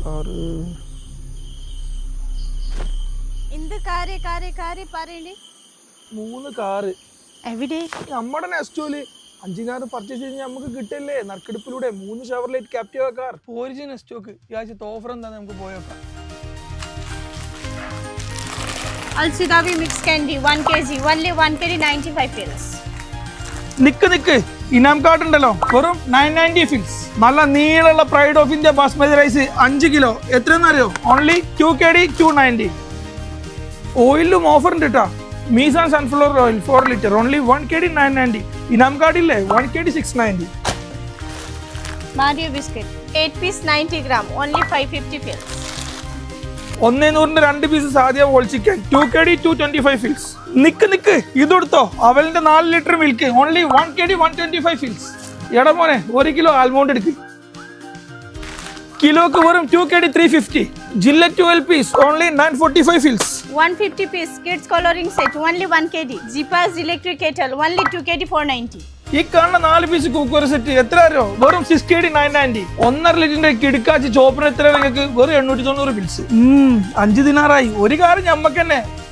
car എന്ത് കാര്യം കാര്യം കാര്യം പറയണേ മൂന്ന് കാറ് എവിടെ നമ്മുടെ നെസ്റ്റോല് അഞ്ചിനാറ് പർച്ചേസ് ചെയ്ത് നമുക്ക് കിട്ടില്ലേ നറുക്കെടുപ്പിലൂടെ മൂന്ന് ഷവർലൈറ്റ് ക്യാപ്റ്റീവ കാർ പോരിച്ച് നെസ്റ്റോക്ക് ഈ ആഴ്ചത്തെ ഓഫർ എന്താ നമുക്ക് പോയേക്കാം അൽസിദാവി mix candy one K G only one K G ninety five fils നിക്ക് നിക്ക് ഇനാം കാർഡ് ഉണ്ടല്ലോ വെറും നയൻ നയൻറ്റി ഫിക്സ് നല്ല നീളമുള്ള pride of India basmati rice അഞ്ച് കിലോ എത്രയെന്ന് അറിയോ only two K D two ninety ഓയിലും ഓഫർ ഉണ്ട് കേട്ടോ മീസാൻ sunflower oil four litre only one K D nine ninety ഇനാം card ഇല്ലേ one K D six ninety മാരിയോ biscuit eight piece ninety gram only five fifty fils ഒന്നേ നൂറിന്റെ രണ്ട് piece സാധ്യ whole chicken two K D two twenty five fils നിക്ക് നിക്ക് ഇതെടുത്തോ അവലിന്റെ നാല് litre milk only one K D one twenty five fils എടാ മോനെ ഒരു കിലോ ആൽമോണ്ട് എടുക്ക് കിലോക്ക് വെറും two K D three fifty Gillette twelve piece only nine forty five fils 150 piece kids coloring set only 1 kg Zippers electric kettle only 2 kg 490 ഈ കാണുന്ന നാല് പീസ് കുക്കർ സെറ്റ് എത്ര അറിയോ വെറും six K D nine ninety ഒന്നര ലിറ്ററിന്റെ കിടുക്കാച്ചി ചോപ്പിന് എത്ര നിങ്ങൾക്ക് വെറും എണ്ണൂറ്റി തൊണ്ണൂറ് ബിൽസ് അഞ്ച് ദിനാറായി ഒരു കാര്യം ഞമ്മക്ക് തന്നെ